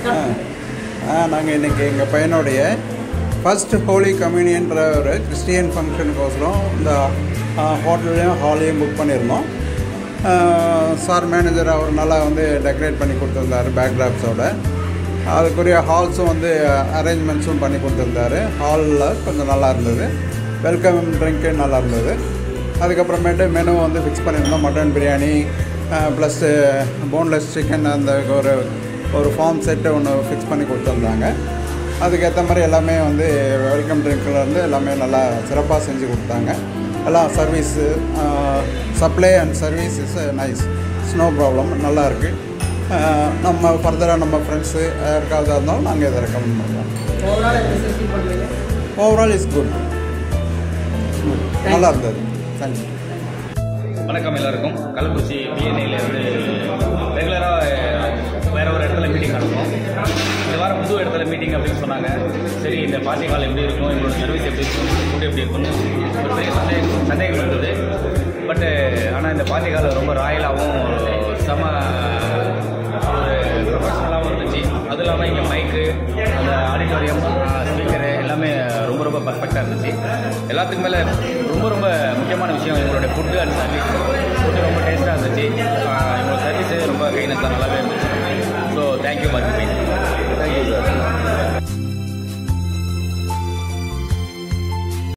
நாங்கள் இன்றைக்கி எங்கள் பையனுடைய ஃபர்ஸ்ட் ஹோலி கம்யூனியன்ற ஒரு கிறிஸ்டியன் ஃபங்க்ஷனுக்கோசரம் இந்த ஹோட்டல்லையும் ஹாலையும் புக் பண்ணியிருந்தோம் சார் மேனேஜர் அவர் நல்லா வந்து டெக்கரேட் பண்ணி கொடுத்துருந்தாரு பேக்ராப்ஸோட அதுக்குரிய ஹால்ஸும் வந்து அரேஞ்ச்மெண்ட்ஸும் பண்ணி கொடுத்துருந்தாரு ஹாலில் கொஞ்சம் நல்லா இருந்தது வெல்கம் ட்ரிங்க்கு நல்லா இருந்தது அதுக்கப்புறமேட்டு மெனு வந்து ஃபிக்ஸ் பண்ணியிருந்தோம் mutton biryani plus boneless chicken அந்த ஒரு ஒரு ஃபார்ம் செட்டு ஒன்று ஃபிக்ஸ் பண்ணி கொடுத்துருந்தாங்க அதுக்கேற்ற மாதிரி எல்லாமே வந்து வெல்கம் ட்ரிங்க்கில் இருந்து எல்லாமே நல்லா சிறப்பாக செஞ்சு கொடுத்தாங்க எல்லாம் service supply and service is nice so no problem நல்லா இருக்குது நம்ம ஃபர்தராக நம்ம ஃப்ரெண்ட்ஸு யாருக்காவது இருந்தாலும் நாங்கள் இதை ரெக்கமெண்ட் பண்ணுறோம் ஓவரால் எப்படி சார் ஃபீல் பண்ணுறீங்க ஓவரால் இஸ் குட் நல்லா இருந்தது தேங்க்யூ வணக்கம் எல்லாருக்கும் கள்ளக்குறிச்சி பிஎன்ஐல இருந்து ரெகுலராக வேற ஒரு இடத்துல மீட்டிங் நடக்கும் இந்த வாரம் புது இடத்துல மீட்டிங் அப்படின்னு சொன்னாங்க சரி இந்த பார்ட்டி ஹால் எப்படி இருக்கும் இவங்களோட சர்வீஸ் எப்படி இருக்கும் ஃபுட் எப்படி இருக்கும்னு ஒரு பெரிய சந்தேகம் சந்தேகம் இருந்தது பட்டு ஆனால் இந்த பார்ட்டி ஹால் ரொம்ப ராயலாகவும் செம ஒரு ப்ரொஃபஷனலாகவும் இருந்துச்சு அதுவும் இல்லாமல் இங்கே மைக்கு அந்த ஆடிட்டோரியம் ஸ்பீக்கரு எல்லாமே ரொம்ப ரொம்ப பர்ஃபெக்டாக இருந்துச்சு எல்லாத்துக்கும் மேலே ரொம்ப ரொம்ப முக்கியமான விஷயம் இவங்களுடைய ஃபுட்டு அண்ட் சர்வீஸ் ஃபுட்டு ரொம்ப டேஸ்ட்டாக இருந்துச்சு ஆஹ் இவங்களோட சர்வீஸு ரொம்ப கைனஸாக நல்லாவே இருந்துச்சு ஸோ தேங்க்யூ மறுபடியும்